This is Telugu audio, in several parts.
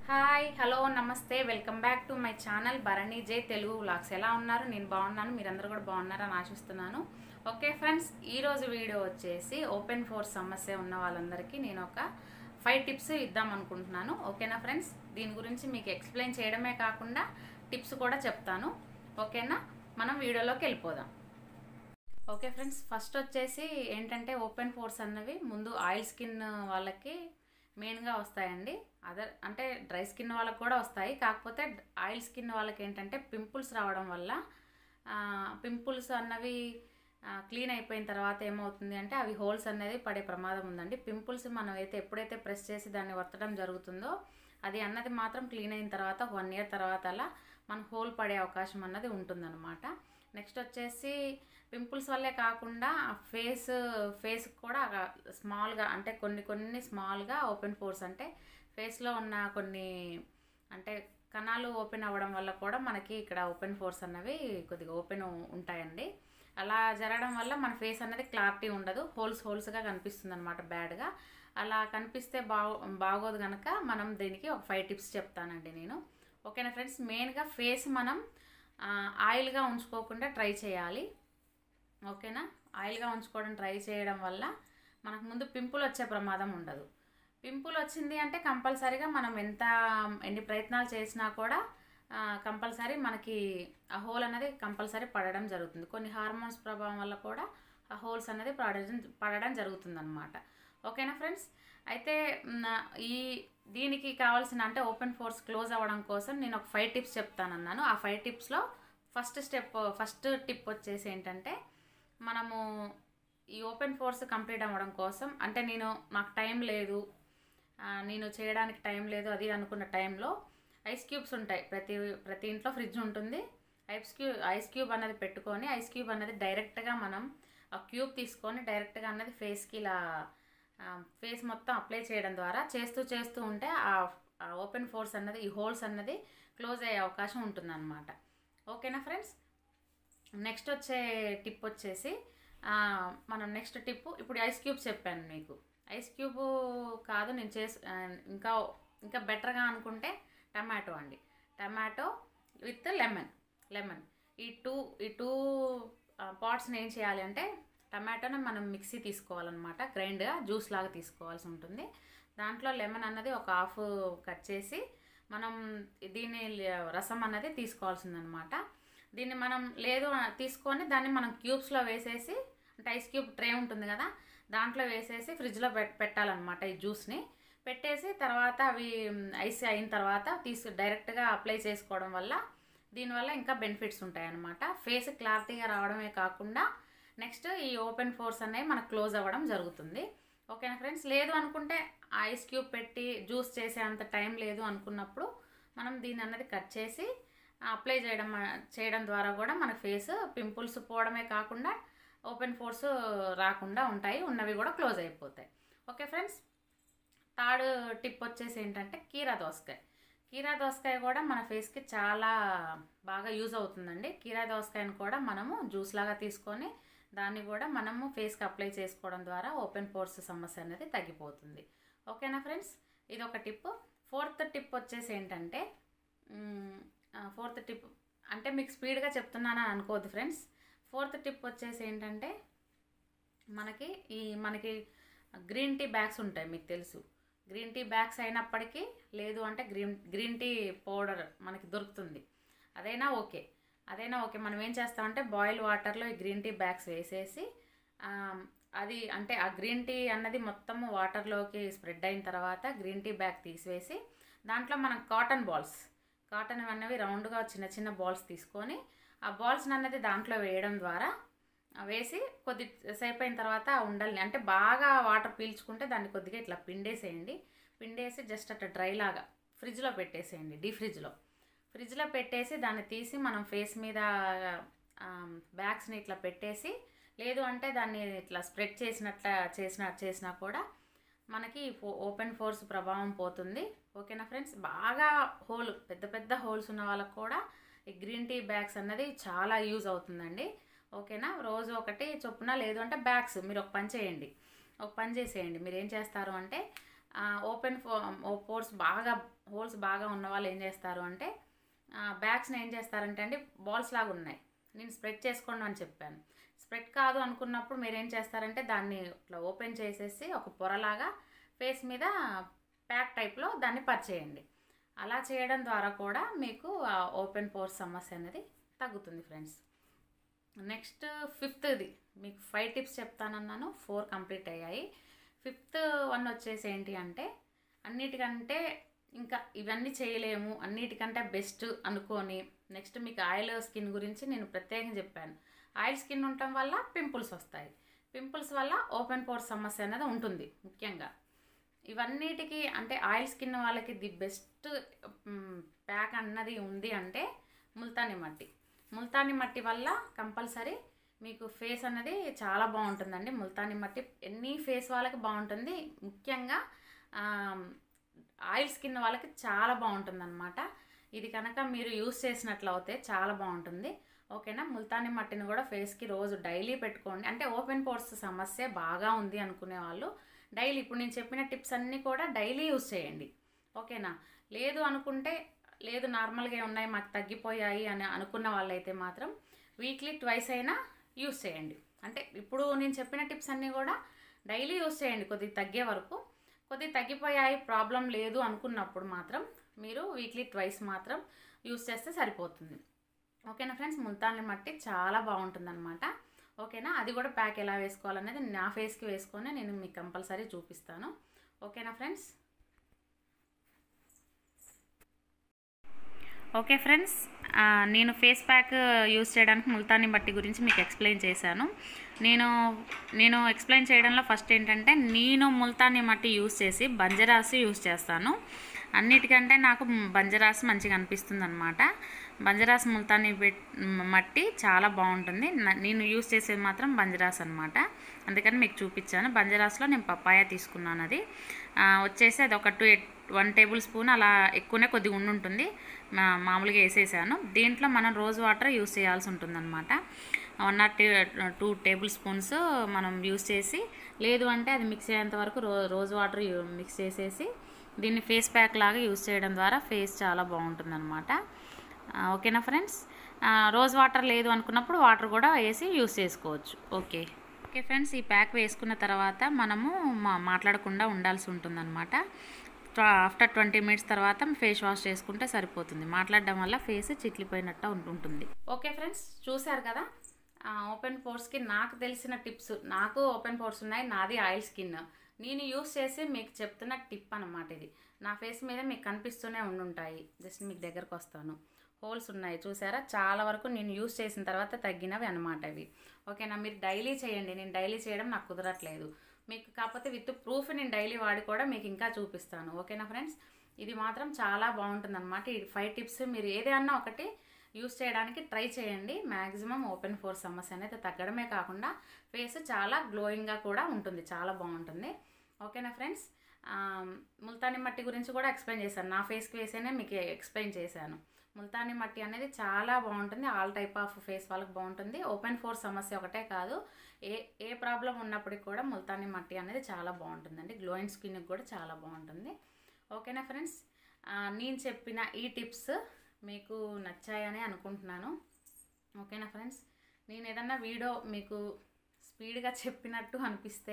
హాయ్ హలో నమస్తే welcome back to my channel Bharani జై తెలుగు వ్లాగ్స్ ఎలా ఉన్నారు నేను బాగున్నాను మీరందరూ కూడా బాగున్నారని ఆశిస్తున్నాను ఓకే ఫ్రెండ్స్ ఈరోజు వీడియో వచ్చేసి ఓపెన్ ఫోర్స్ సమస్య ఉన్న వాళ్ళందరికీ నేను ఒక ఫైవ్ టిప్స్ ఇద్దాం అనుకుంటున్నాను ఓకేనా ఫ్రెండ్స్ దీని గురించి మీకు ఎక్స్ప్లెయిన్ చేయడమే కాకుండా టిప్స్ కూడా చెప్తాను ఓకేనా మనం వీడియోలోకి వెళ్ళిపోదాం ఓకే ఫ్రెండ్స్ ఫస్ట్ వచ్చేసి ఏంటంటే ఓపెన్ ఫోర్స్ అన్నవి ముందు ఆయిల్ స్కిన్ వాళ్ళకి మెయిన్గా వస్తాయండి అదర్ అంటే డ్రై స్కిన్ వాళ్ళకి కూడా వస్తాయి కాకపోతే ఆయిల్ స్కిన్ వాళ్ళకి ఏంటంటే పింపుల్స్ రావడం వల్ల పింపుల్స్ అన్నవి క్లీన్ అయిపోయిన తర్వాత ఏమవుతుంది అంటే అవి హోల్స్ అనేది పడే ప్రమాదం ఉందండి పింపుల్స్ మనం అయితే ఎప్పుడైతే ప్రెస్ చేసి దాన్ని వర్తడం జరుగుతుందో అది అన్నది మాత్రం క్లీన్ అయిన తర్వాత వన్ ఇయర్ తర్వాత అలా మన హోల్ పడే అవకాశం అన్నది ఉంటుందన్నమాట నెక్స్ట్ వచ్చేసి పింపుల్స్ వల్లే కాకుండా ఫేస్ ఫేస్ కూడా స్మాల్గా అంటే కొన్ని కొన్ని స్మాల్గా ఓపెన్ పోర్స్ అంటే ఫేస్లో ఉన్న కొన్ని అంటే కణాలు ఓపెన్ అవ్వడం వల్ల కూడా మనకి ఇక్కడ ఓపెన్ ఫోర్స్ అన్నవి కొద్దిగా ఓపెన్ ఉంటాయండి అలా జరగడం వల్ల మన ఫేస్ అనేది క్లారిటీ ఉండదు హోల్స్ హోల్స్గా కనిపిస్తుంది అనమాట బ్యాడ్గా అలా కనిపిస్తే బాగో బాగోదు కనుక మనం దీనికి ఒక ఫైవ్ టిప్స్ చెప్తానండి నేను ఓకేనా ఫ్రెండ్స్ మెయిన్గా ఫేస్ మనం ఆయిల్గా ఉంచుకోకుండా ట్రై చేయాలి ఓకేనా ఆయిల్గా ఉంచుకోవడం ట్రై చేయడం వల్ల మనకు ముందు పింపుల్ వచ్చే ప్రమాదం ఉండదు పింపుల్ వచ్చింది అంటే కంపల్సరీగా మనం ఎంత ఎన్ని ప్రయత్నాలు చేసినా కూడా కంపల్సరీ మనకి ఆ హోల్ అనేది కంపల్సరీ పడడం జరుగుతుంది కొన్ని హార్మోన్స్ ప్రభావం వల్ల కూడా ఆ హోల్స్ అనేది పడడం పడడం జరుగుతుంది అనమాట ఓకేనా ఫ్రెండ్స్ అయితే ఈ దీనికి కావాల్సిన అంటే ఓపెన్ ఫోర్స్ క్లోజ్ అవ్వడం కోసం నేను ఒక ఫైవ్ టిప్స్ చెప్తానన్నాను ఆ ఫైవ్ టిప్స్లో ఫస్ట్ స్టెప్ ఫస్ట్ టిప్ వచ్చేసి ఏంటంటే మనము ఈ ఓపెన్ ఫోర్స్ కంప్లీట్ అవ్వడం కోసం అంటే నేను నాకు టైం లేదు నేను చేయడానికి టైం లేదు అది అనుకున్న టైంలో ఐస్ క్యూబ్స్ ఉంటాయి ప్రతి ప్రతి ఇంట్లో ఫ్రిడ్జ్ ఉంటుంది ఐస్ క్యూబ్ ఐస్ క్యూబ్ అనేది పెట్టుకొని ఐస్ క్యూబ్ అనేది డైరెక్ట్గా మనం ఆ క్యూబ్ తీసుకొని డైరెక్ట్గా అన్నది ఫేస్కి ఇలా ఫేస్ మొత్తం అప్లై చేయడం ద్వారా చేస్తూ చేస్తూ ఉంటే ఆ ఓపెన్ ఫోర్స్ అన్నది ఈ హోల్స్ అన్నది క్లోజ్ అయ్యే అవకాశం ఉంటుందన్నమాట ఓకేనా ఫ్రెండ్స్ నెక్స్ట్ వచ్చే టిప్ వచ్చేసి మనం నెక్స్ట్ టిప్ ఇప్పుడు ఐస్ క్యూబ్స్ చెప్పాను మీకు ఐస్ క్యూబ్ కాదు నేను చేసి ఇంకా ఇంకా బెటర్గా అనుకుంటే టమాటో అండి టమాటో విత్ లెమన్ లెమన్ ఈ టూ ఈ టూ పాట్స్ని ఏం చేయాలి అంటే టమాటోని మనం మిక్సీ తీసుకోవాలన్నమాట గ్రైండ్గా జ్యూస్ లాగా తీసుకోవాల్సి ఉంటుంది దాంట్లో లెమన్ అన్నది ఒక హాఫ్ కట్ చేసి మనం దీన్ని రసం అన్నది తీసుకోవాల్సిందనమాట దీన్ని మనం లేదు తీసుకొని దాన్ని మనం క్యూబ్స్లో వేసేసి అంటే ఐస్ క్యూబ్ ట్రే ఉంటుంది కదా దాంట్లో వేసేసి ఫ్రిడ్జ్లో పెట్ పెట్టాలన్నమాట ఈ జ్యూస్ని పెట్టేసి తర్వాత అవి ఐస్ అయిన తర్వాత తీసు డైరెక్ట్గా అప్లై చేసుకోవడం వల్ల దీనివల్ల ఇంకా బెనిఫిట్స్ ఉంటాయన్నమాట ఫేస్ క్లారిటీగా రావడమే కాకుండా నెక్స్ట్ ఈ ఓపెన్ ఫోర్స్ అనేవి మనకు క్లోజ్ అవ్వడం జరుగుతుంది ఓకేనా ఫ్రెండ్స్ లేదు అనుకుంటే ఐస్ క్యూబ్ పెట్టి జ్యూస్ చేసే అంత టైం లేదు అనుకున్నప్పుడు మనం దీన్ని అన్నది కట్ చేసి అప్లై చేయడం చేయడం ద్వారా కూడా మన ఫేస్ పింపుల్స్ పోవడమే కాకుండా ఓపెన్ ఫోర్స్ రాకుండా ఉంటాయి ఉన్నవి కూడా క్లోజ్ అయిపోతాయి ఓకే ఫ్రెండ్స్ థర్డ్ టిప్ వచ్చేసి ఏంటంటే కీరా దోసకాయ కీరా దోసకాయ కూడా మన ఫేస్కి చాలా బాగా యూజ్ అవుతుందండి కీరా దోసకాయని కూడా మనము జ్యూస్ లాగా తీసుకొని దాన్ని కూడా మనము ఫేస్కి అప్లై చేసుకోవడం ద్వారా ఓపెన్ పోర్స్ సమస్య అనేది తగ్గిపోతుంది ఓకేనా ఫ్రెండ్స్ ఇది ఒక టిప్ ఫోర్త్ టిప్ వచ్చేసి ఏంటంటే ఫోర్త్ టిప్ అంటే మీకు స్పీడ్గా చెప్తున్నానని అనుకోవద్దు ఫ్రెండ్స్ ఫోర్త్ టిప్ వచ్చేసి ఏంటంటే మనకి ఈ మనకి గ్రీన్ టీ బ్యాగ్స్ ఉంటాయి మీకు తెలుసు గ్రీన్ టీ బ్యాగ్స్ అయినప్పటికీ లేదు అంటే గ్రీన్ గ్రీన్ టీ పౌడర్ మనకి దొరుకుతుంది అదైనా ఓకే అదైనా ఓకే మనం ఏం చేస్తామంటే బాయిల్ వాటర్లో ఈ గ్రీన్ టీ బ్యాగ్స్ వేసేసి అది అంటే ఆ గ్రీన్ టీ అన్నది మొత్తము వాటర్లోకి స్ప్రెడ్ అయిన తర్వాత గ్రీన్ టీ బ్యాగ్ తీసివేసి దాంట్లో మనం కాటన్ బాల్స్ కాటన్ అన్నవి రౌండ్గా చిన్న చిన్న బాల్స్ తీసుకొని ఆ బాల్స్ అన్నది దాంట్లో వేయడం ద్వారా వేసి కొద్ది సేపు అయిన తర్వాత ఉండాలి అంటే బాగా వాటర్ పీల్చుకుంటే దాన్ని కొద్దిగా ఇట్లా పిండేసేయండి పిండేసి జస్ట్ అట్లా డ్రై లాగా ఫ్రిడ్జ్లో పెట్టేసేయండి డీ ఫ్రిడ్జ్లో ఫ్రిడ్జ్లో పెట్టేసి దాన్ని తీసి మనం ఫేస్ మీద బ్యాగ్స్ని ఇట్లా పెట్టేసి లేదు అంటే దాన్ని ఇట్లా స్ప్రెడ్ చేసినట్ల చేసిన చేసినా కూడా మనకి ఓపెన్ ఫోర్స్ ప్రభావం పోతుంది ఓకేనా ఫ్రెండ్స్ బాగా హోల్ పెద్ద పెద్ద హోల్స్ ఉన్న వాళ్ళకు కూడా ఈ గ్రీన్ టీ బ్యాగ్స్ అన్నది చాలా యూజ్ అవుతుందండి ఓకేనా రోజు ఒకటి చొప్పున లేదు అంటే బ్యాగ్స్ మీరు ఒక పని చేయండి ఒక పని చేసేయండి మీరు ఏం చేస్తారు అంటే ఓపెన్ పోర్స్ బాగా హోల్స్ బాగా ఉన్న వాళ్ళు ఏం చేస్తారు అంటే బ్యాగ్స్ని ఏం చేస్తారంటే అండి బాల్స్ లాగా ఉన్నాయి నేను స్ప్రెడ్ చేసుకోండి అని చెప్పాను స్ప్రెడ్ కాదు అనుకున్నప్పుడు మీరు ఏం చేస్తారంటే దాన్ని ఇట్లా ఓపెన్ చేసేసి ఒక పొరలాగా ఫేస్ మీద ప్యాక్ టైప్లో దాన్ని పరిచేయండి అలా చేయడం ద్వారా కూడా మీకు ఆ ఓపెన్ పోర్స్ సమస్య అనేది తగ్గుతుంది ఫ్రెండ్స్ నెక్స్ట్ ఫిఫ్త్ది మీకు ఫైవ్ టిప్స్ చెప్తానన్నాను ఫోర్ కంప్లీట్ అయ్యాయి ఫిఫ్త్ వన్ వచ్చేసి ఏంటి అంటే అన్నిటికంటే ఇంకా ఇవన్నీ చేయలేము అన్నిటికంటే బెస్ట్ అనుకొని నెక్స్ట్ మీకు ఆయిల్ స్కిన్ గురించి నేను ప్రత్యేకంగా చెప్పాను ఆయిల్ స్కిన్ ఉండటం వల్ల పింపుల్స్ వస్తాయి పింపుల్స్ వల్ల ఓపెన్ పోర్ సమస్య అనేది ఉంటుంది ముఖ్యంగా ఇవన్నిటికి అంటే ఆయిల్ స్కిన్ వాళ్ళకి ది బెస్ట్ ప్యాక్ అన్నది ఉంది అంటే ముల్తాని మట్టి ముల్తాని మట్టి వల్ల కంపల్సరీ మీకు ఫేస్ అనేది చాలా బాగుంటుందండి ముల్తాని మట్టి ఎన్ని ఫేస్ వాళ్ళకి బాగుంటుంది ముఖ్యంగా ఆయిల్ స్కిన్ వాళ్ళకి చాలా బాగుంటుంది అనమాట ఇది కనుక మీరు యూస్ చేసినట్లు అయితే చాలా బాగుంటుంది ఓకేనా ముల్తాని మట్టిని కూడా ఫేస్కి రోజు డైలీ పెట్టుకోండి అంటే ఓపెన్ పోర్స్ సమస్య బాగా ఉంది అనుకునే వాళ్ళు డైలీ ఇప్పుడు నేను చెప్పిన టిప్స్ అన్నీ కూడా డైలీ యూస్ చేయండి ఓకేనా లేదు అనుకుంటే లేదు నార్మల్గా ఉన్నాయి మాకు తగ్గిపోయాయి అని అనుకున్న వాళ్ళైతే మాత్రం వీక్లీ ట్వైస్ అయినా యూస్ చేయండి అంటే ఇప్పుడు నేను చెప్పిన టిప్స్ అన్నీ కూడా డైలీ యూస్ చేయండి కొద్దిగా తగ్గే వరకు కొద్దిగా తగ్గిపోయాయి ప్రాబ్లం లేదు అనుకున్నప్పుడు మాత్రం మీరు వీక్లీ ట్వైస్ మాత్రం యూస్ చేస్తే సరిపోతుంది ఓకేనా ఫ్రెండ్స్ ముల్తాన్ని మట్టి చాలా బాగుంటుందన్నమాట ఓకేనా అది కూడా ప్యాక్ ఎలా వేసుకోవాలనేది నా ఫేస్కి వేసుకొని నేను మీకు కంపల్సరీ చూపిస్తాను ఓకేనా ఫ్రెండ్స్ ఓకే ఫ్రెండ్స్ నేను ఫేస్ ప్యాక్ యూస్ చేయడానికి ముల్తాని మట్టి గురించి మీకు ఎక్స్ప్లెయిన్ చేశాను నేను నేను ఎక్స్ప్లెయిన్ చేయడంలో ఫస్ట్ ఏంటంటే నేను ముల్తాని మట్టి యూస్ చేసి బంజరాసి యూస్ చేస్తాను అన్నిటికంటే నాకు బంజరాస్ మంచిగా అనిపిస్తుంది అనమాట బంజరాస్ ముల్తాని మట్టి చాలా బాగుంటుంది నేను యూస్ చేసేది మాత్రం బంజరాస్ అనమాట అందుకని మీకు చూపించాను బంజరాస్లో నేను పప్పాయ తీసుకున్నాను అది వచ్చేసి అది ఒక టూ వన్ టేబుల్ స్పూన్ అలా ఎక్కువనే కొద్దిగా ఉండుంటుంది మామూలుగా వేసేసాను దీంట్లో మనం రోజ్ వాటర్ యూస్ చేయాల్సి ఉంటుందన్నమాట one or two table spoons మనం యూస్ చేసి లేదు అంటే అది మిక్స్ అయ్యేంత వరకు రో రోజ్ వాటర్ మిక్స్ చేసేసి దీన్ని ఫేస్ ప్యాక్ లాగా యూస్ చేయడం ద్వారా ఫేస్ చాలా బాగుంటుందన్నమాట ఓకేనా ఫ్రెండ్స్ రోజ్ వాటర్ లేదు అనుకున్నప్పుడు వాటర్ కూడా వేసి యూస్ చేసుకోవచ్చు ఓకే ఓకే ఫ్రెండ్స్ ఈ ప్యాక్ వేసుకున్న తర్వాత మనము మా మాట్లాడకుండా ఉండాల్సి ఉంటుందన్నమాట ఆఫ్టర్ ట్వంటీ మినిట్స్ తర్వాత ఫేస్ వాష్ చేసుకుంటే సరిపోతుంది మాట్లాడడం వల్ల ఫేస్ చిట్లిపోయినట్టు ఉంటుంది ఓకే ఫ్రెండ్స్ చూసారు కదా ఓపెన్ పోర్స్కి నాకు తెలిసిన టిప్స్ నాకు ఓపెన్ పోర్స్ ఉన్నాయి నాది ఆయిల్ స్కిన్ నేను యూస్ చేసి మీకు చెప్తున్న టిప్ అనమాట ఇది నా ఫేస్ మీద మీకు కనిపిస్తూనే ఉండుంటాయి జస్ట్ మీకు దగ్గరకు వస్తాను హోల్స్ ఉన్నాయి చూసారా చాలా వరకు నేను యూస్ చేసిన తర్వాత తగ్గినవి అనమాట ఇవి ఓకేనా మీరు డైలీ చేయండి నేను డైలీ చేయడం నాకు కుదరట్లేదు మీకు కాకపోతే విత్ ప్రూఫ్ నేను డైలీ వాడి కూడా మీకు ఇంకా చూపిస్తాను ఓకేనా ఫ్రెండ్స్ ఇది మాత్రం చాలా బాగుంటుంది అనమాట ఈ ఫైవ్ టిప్స్ మీరు ఏదైనా ఒకటి యూస్ చేయడానికి ట్రై చేయండి మ్యాక్సిమం ఓపెన్ ఫోర్ సమస్య అనేది తగ్గడమే కాకుండా ఫేస్ చాలా గ్లోయింగ్గా కూడా ఉంటుంది చాలా బాగుంటుంది ఓకేనా ఫ్రెండ్స్ ముల్తాని మట్టి గురించి కూడా ఎక్స్ప్లెయిన్ చేశాను నా ఫేస్కి వేసేనే మీకు ఎక్స్ప్లెయిన్ చేశాను ముల్తాని మట్టి అనేది చాలా బాగుంటుంది ఆల్ టైప్ ఆఫ్ ఫేస్ వాళ్ళకి బాగుంటుంది ఓపెన్ ఫోర్ సమస్య ఒకటే కాదు ఏ ఏ ప్రాబ్లం ఉన్నప్పటికి కూడా ముల్తాని మట్టి అనేది చాలా బాగుంటుందండి గ్లోయింగ్ స్కిన్కి కూడా చాలా బాగుంటుంది ఓకేనా ఫ్రెండ్స్ నేను చెప్పిన ఈ టిప్స్ మీకు నచ్చాయని అనుకుంటున్నాను ఓకేనా ఫ్రెండ్స్ నేను ఏదన్నా వీడియో మీకు స్పీడ్గా చెప్పినట్టు అనిపిస్తే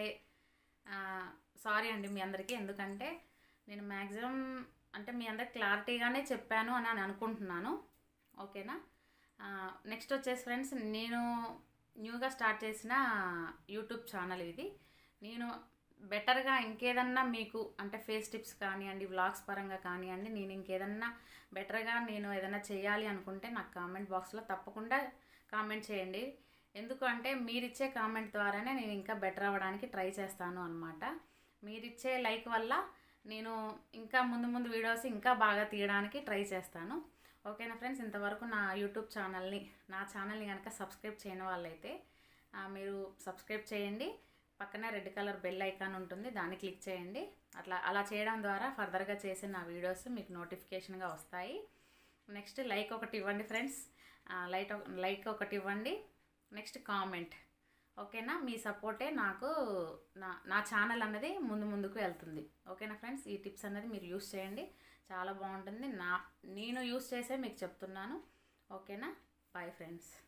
సారీ అండి మీ అందరికీ ఎందుకంటే నేను మ్యాక్సిమం అంటే మీ అందరికి క్లారిటీగానే చెప్పాను అని అని అనుకుంటున్నాను ఓకేనా నెక్స్ట్ వచ్చేసి ఫ్రెండ్స్ నేను న్యూగా స్టార్ట్ చేసిన యూట్యూబ్ ఛానల్ ఇది నేను బెటర్గా ఇంకేదన్నా మీకు అంటే ఫేస్ టిప్స్ కానివ్వండి వ్లాగ్స్ పరంగా కానివ్వండి నేను ఇంకేదన్నా బెటర్గా నేను ఏదైనా చేయాలి అనుకుంటే నాకు కామెంట్ బాక్స్లో తప్పకుండా కామెంట్ చేయండి ఎందుకు అంటే మీరిచ్చే కామెంట్ ద్వారానే నేను ఇంకా బెటర్ అవ్వడానికి ట్రై చేస్తాను అనమాట మీరిచ్చే లైక్ వల్ల నేను ఇంకా ముందు ముందు వీడియోస్ ఇంకా బాగా తీయడానికి ట్రై చేస్తాను ఓకేనా ఫ్రెండ్స్ ఇంతవరకు నా యూట్యూబ్ ఛానల్ని నా ఛానల్ని కనుక సబ్స్క్రైబ్ చేయని వాళ్ళైతే మీరు సబ్స్క్రైబ్ చేయండి పక్కనే రెడ్ కలర్ బెల్ ఐకాన్ ఉంటుంది దాన్ని క్లిక్ చేయండి అట్లా అలా చేయడం ద్వారా ఫర్దర్గా చేసే నా వీడియోస్ మీకు నోటిఫికేషన్గా వస్తాయి నెక్స్ట్ లైక్ ఒకటి ఇవ్వండి ఫ్రెండ్స్ లైట్ లైక్ ఒకటి ఇవ్వండి నెక్స్ట్ కామెంట్ ఓకేనా మీ సపోర్టే నాకు నా నా ఛానల్ అన్నది ముందు ముందుకు వెళ్తుంది ఓకేనా ఫ్రెండ్స్ ఈ టిప్స్ అనేది మీరు యూస్ చేయండి చాలా బాగుంటుంది నా నేను యూస్ చేసే మీకు చెప్తున్నాను ఓకేనా బాయ్ ఫ్రెండ్స్